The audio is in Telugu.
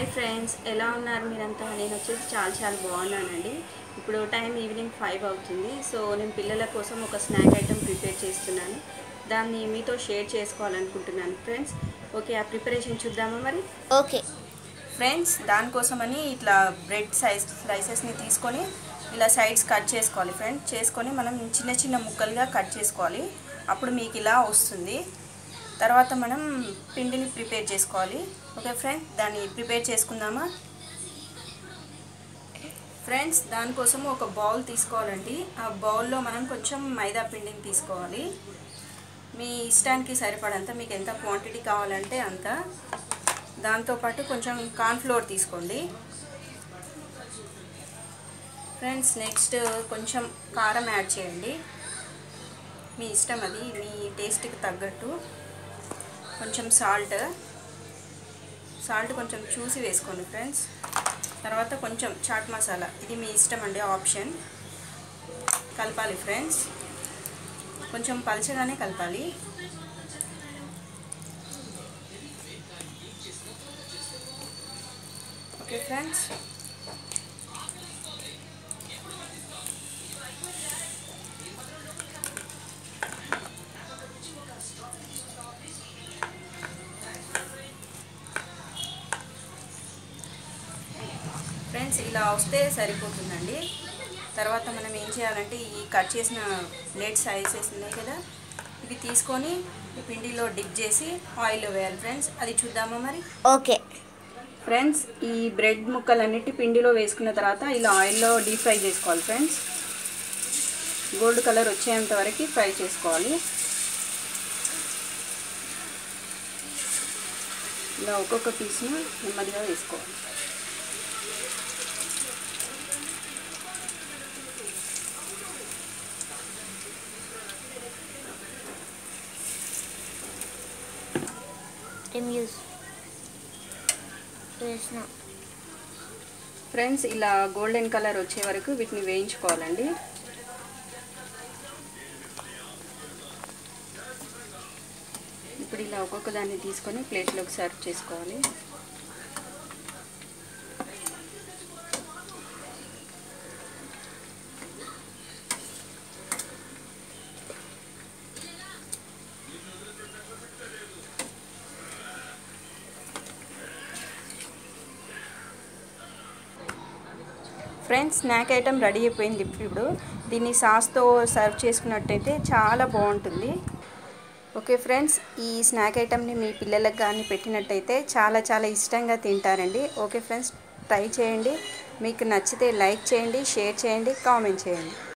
హాయ్ ఫ్రెండ్స్ ఎలా ఉన్నారు మీరంతా నేను వచ్చేసి చాలా చాలా బాగున్నానండి ఇప్పుడు టైం ఈవినింగ్ ఫైవ్ అవుతుంది సో నేను పిల్లల కోసం ఒక స్నాక్ ఐటెం ప్రిపేర్ చేస్తున్నాను దాన్ని మీతో షేర్ చేసుకోవాలనుకుంటున్నాను ఫ్రెండ్స్ ఓకే ఆ ప్రిపరేషన్ చూద్దామా మరి ఓకే ఫ్రెండ్స్ దానికోసమని ఇట్లా బ్రెడ్ సైజ్ స్లైసెస్ని తీసుకొని ఇలా సైడ్స్ కట్ చేసుకోవాలి ఫ్రెండ్స్ చేసుకొని మనం చిన్న చిన్న ముక్కలుగా కట్ చేసుకోవాలి అప్పుడు మీకు ఇలా వస్తుంది తర్వాత మనం పిండిని ప్రిపేర్ చేసుకోవాలి ఓకే ఫ్రెండ్స్ దాన్ని ప్రిపేర్ చేసుకుందామా ఫ్రెండ్స్ దానికోసం ఒక బౌల్ తీసుకోవాలండి ఆ బౌల్లో మనం కొంచెం మైదా పిండిని తీసుకోవాలి మీ ఇష్టానికి సరిపడంత మీకు ఎంత క్వాంటిటీ కావాలంటే అంత దాంతోపాటు కొంచెం కార్న్ఫ్లోర్ తీసుకోండి ఫ్రెండ్స్ నెక్స్ట్ కొంచెం కారం యాడ్ చేయండి మీ ఇష్టం అది మీ టేస్ట్కి తగ్గట్టు కొంచెం సాల్ట్ సాల్ట్ కొంచెం చూసి వేసుకోండి ఫ్రెండ్స్ తర్వాత కొంచెం చాట్ మసాలా ఇది మీ ఇష్టం అండి ఆప్షన్ కలపాలి ఫ్రెండ్స్ కొంచెం పలచగానే కలపాలి ఓకే ఫ్రెండ్స్ ఫ్రెండ్స్ ఇలా వస్తే సరిపోతుందండి తర్వాత మనం ఏం చేయాలంటే ఈ కట్ చేసిన ప్లేట్ సైజెస్ ఉన్నాయి కదా ఇవి తీసుకొని ఈ పిండిలో డిప్ చేసి ఆయిల్లో వేయాలి ఫ్రెండ్స్ అది చూద్దామా మరి ఓకే ఫ్రెండ్స్ ఈ బ్రెడ్ ముక్కలన్నిటి పిండిలో వేసుకున్న తర్వాత ఇలా ఆయిల్లో డీప్ ఫ్రై చేసుకోవాలి ఫ్రెండ్స్ గోల్డ్ కలర్ వచ్చేంత వరకు ఫ్రై చేసుకోవాలి ఇలా ఒక్కొక్క పీస్ను నెమ్మదిగా వేసుకోవాలి ఏం యూస్ వేసిన ఫ్రెండ్స్ ఇలా గోల్డెన్ కలర్ వచ్చే వరకు వీటిని వేయించుకోవాలండి ఇప్పుడు ఇలా ఒక్కొక్క దాన్ని తీసుకొని ప్లేట్లోకి సర్వ్ చేసుకోవాలి ఫ్రెండ్స్ స్నాక్ ఐటెం రెడీ అయిపోయింది ఇప్పుడు దీన్ని సాస్తో సర్వ్ చేసుకున్నట్టయితే చాలా బాగుంటుంది ఓకే ఫ్రెండ్స్ ఈ స్నాక్ ఐటెంని మీ పిల్లలకు కానీ పెట్టినట్టయితే చాలా చాలా ఇష్టంగా తింటారండి ఓకే ఫ్రెండ్స్ ట్రై చేయండి మీకు నచ్చితే లైక్ చేయండి షేర్ చేయండి కామెంట్ చేయండి